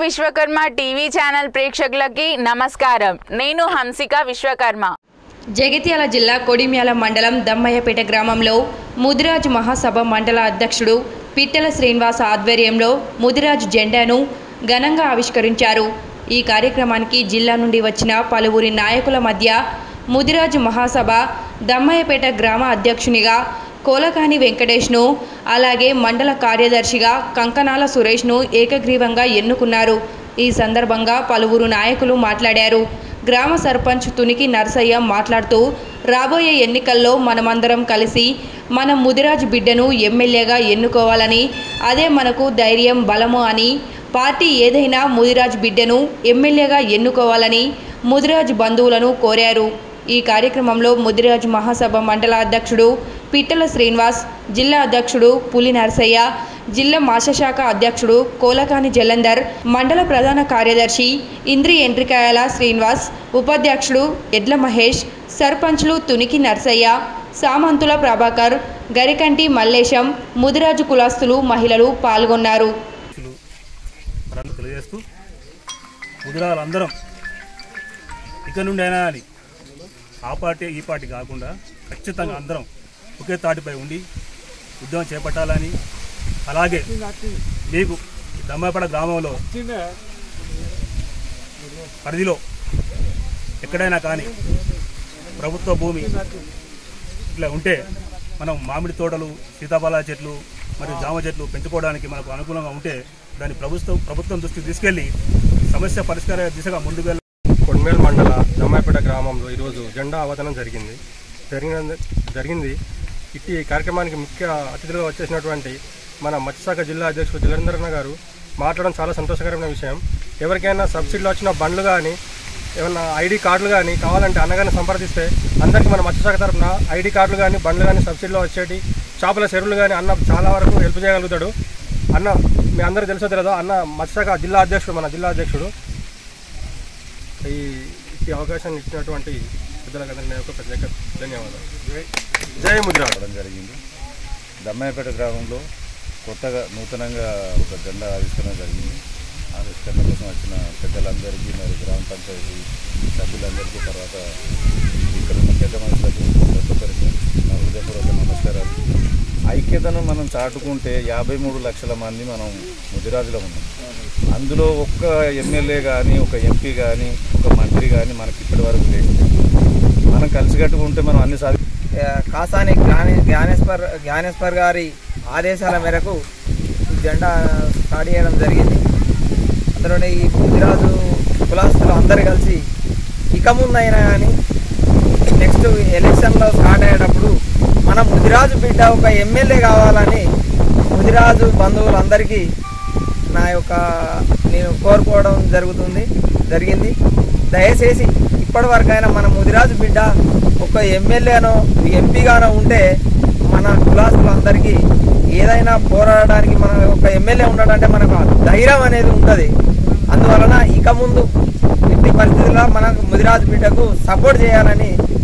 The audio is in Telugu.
విశ్వకర్మ టీవీ ఛానల్ ప్రేక్షకులకి నమస్కారం నేను హంసిక విశ్వకర్మ జగిత్యాల జిల్లా కొడిమ్యాల మండలం దమ్మయ్యపేట గ్రామంలో ముదిరాజ్ మహాసభ మండల అధ్యక్షుడు పిట్టల శ్రీనివాస్ ఆధ్వర్యంలో ముదిరాజ్ జెండాను ఘనంగా ఆవిష్కరించారు ఈ కార్యక్రమానికి జిల్లా నుండి వచ్చిన పలువురి నాయకుల మధ్య ముదిరాజ్ మహాసభ దమ్మయ్యపేట గ్రామ అధ్యక్షునిగా కోలకాని వెంకటేష్ను అలాగే మండల కార్యదర్శిగా కంకనాల సురేష్ను ఏకగ్రీవంగా ఎన్నుకున్నారు ఈ సందర్భంగా పలువురు నాయకులు మాట్లాడారు గ్రామ సర్పంచ్ తునికి నర్సయ్య మాట్లాడుతూ రాబోయే ఎన్నికల్లో మనమందరం కలిసి మన ముదిరాజ్ బిడ్డను ఎమ్మెల్యేగా ఎన్నుకోవాలని అదే మనకు ధైర్యం బలము అని పార్టీ ఏదైనా ముదిరాజ్ బిడ్డను ఎమ్మెల్యేగా ఎన్నుకోవాలని ముదిరాజ్ బంధువులను కోరారు ఈ కార్యక్రమంలో ముదిరాజ్ మహాసభ మండల అధ్యక్షుడు పిట్టల శ్రీనివాస్ జిల్లా అధ్యక్షుడు పులి నరసయ్య జిల్లా మాషశాఖ అధ్యక్షుడు కోలకాని జలంధర్ మండల ప్రధాన కార్యదర్శి ఇంద్రి ఎండ్రికాయల శ్రీనివాస్ ఉపాధ్యక్షుడు ఎడ్ల మహేష్ సర్పంచ్లు తునికి నర్సయ్య సామంతుల ప్రభాకర్ గరికంటి మల్లేశం ముదిరాజు కులస్తులు మహిళలు పాల్గొన్నారు అధ్యక్షులు మనందరూ తెలియజేస్తూ ముదిరాలందరం ఇక నుండి అయినా అని ఆ పార్టీ ఈ పార్టీ కాకుండా ఖచ్చితంగా అందరం ఒకే తాటిపై ఉండి ఉద్యమం చేపట్టాలని అలాగే మీకు ఈ దమ్మాపడ గ్రామంలో పరిధిలో ఎక్కడైనా కానీ ప్రభుత్వ భూమి ఇట్లా ఉంటే మనం మామిడి తోటలు సీతాఫల చెట్లు మరియు జామ చెట్లు పెంచుకోవడానికి మనకు అనుకూలంగా ఉంటే దాన్ని ప్రభుత్వం ప్రభుత్వం దృష్టికి తీసుకెళ్లి సమస్య పరిష్కార దిశగా ముందుకు వెళ్ళ కొన్మేల్ మండల దమ్మాయిపేట గ్రామంలో ఈరోజు జెండా అవతరణ జరిగింది జరిగిన జరిగింది ఇట్టి కార్యక్రమానికి ముఖ్య అతిథులుగా వచ్చేసినటువంటి మన మత్స్యశాఖ జిల్లా అధ్యక్షుడు జలేంద్రన్న గారు మాట్లాడడం చాలా సంతోషకరమైన విషయం ఎవరికైనా సబ్సిడీలో వచ్చిన బండ్లు కానీ ఏమన్నా ఐడి కార్డులు కానీ కావాలంటే అన్నగారిని సంప్రదిస్తే అందరికీ మన మత్స్యశాఖ తరఫున ఐడి కార్డులు కానీ బండ్లు కానీ సబ్సిడీలో వచ్చేటి చేపల చెరువులు కానీ అన్న చాలా వరకు హెల్ప్ చేయగలుగుతాడు అన్న మీ అందరూ తెలుసో తెలియదో అన్న మత్స్యశాఖ జిల్లా అధ్యక్షుడు మన జిల్లా అధ్యక్షుడు ఈ ఈ అవకాశాన్ని ఇచ్చినటువంటి పెద్దలకందరికీ నా యొక్క ప్రత్యేక ధన్యవాదాలు జై ముద్ర రావడం జరిగింది దమ్మాయపేట గ్రామంలో కొత్తగా నూతనంగా ఒక జెండా ఆవిష్కరణ జరిగింది ఆవిష్కరణ కోసం వచ్చిన పెద్దలందరికీ మరి గ్రామ పంచాయతీ సభ్యులందరికీ తర్వాత ఇక్కడ ఉన్న పెద్ద మనుషులకు ప్రతి ఒక్కరికి నా హృదయపూర్వక నమస్కారాలు ఐక్యతను మనం చాటుకుంటే యాభై మూడు లక్షల మంది మనం ముదిరాజులో ఉన్నాం అందులో ఒక్క ఎమ్మెల్యే కానీ ఒక ఎంపీ కానీ ఒక మంత్రి కానీ మనకి ఇప్పటి వరకు లేదు మనం కలిసికట్టుగా ఉంటే మనం అన్ని సాధి ఆ, కాసాని జ్ఞానే జ్ఞానేశ్వర్ జ్ఞానేశ్వర్ గారి ఆదేశాల మేరకు ఈ జెండా స్టార్ట్ చేయడం జరిగింది అందులోనే ఈ ముదిరాజు కులాస్తులు అందరు కలిసి ఇక ముందైనా కానీ నెక్స్ట్ ఎలక్షన్లో స్టార్ట్ అయ్యేటప్పుడు మన ముదిరాజు బిడ్డ ఒక ఎమ్మెల్యే కావాలని ముదిరాజు బంధువులందరికీ నా యొక్క నేను కోరుకోవడం జరుగుతుంది జరిగింది దయచేసి ఇప్పటి వరకైనా మన ముదిరాజు బిడ్డ ఒక ఎమ్మెల్యేనో ఎంపీగానో ఉంటే మన కులాస్తులందరికీ ఏదైనా పోరాడడానికి మన ఒక ఎమ్మెల్యే ఉండడంటే మనకు ఆ ధైర్యం అనేది ఉంటుంది అందువలన ఇక ముందు ఎట్టి పరిస్థితుల్లో మన ముదిరాజు బిడ్డకు సపోర్ట్ చేయాలని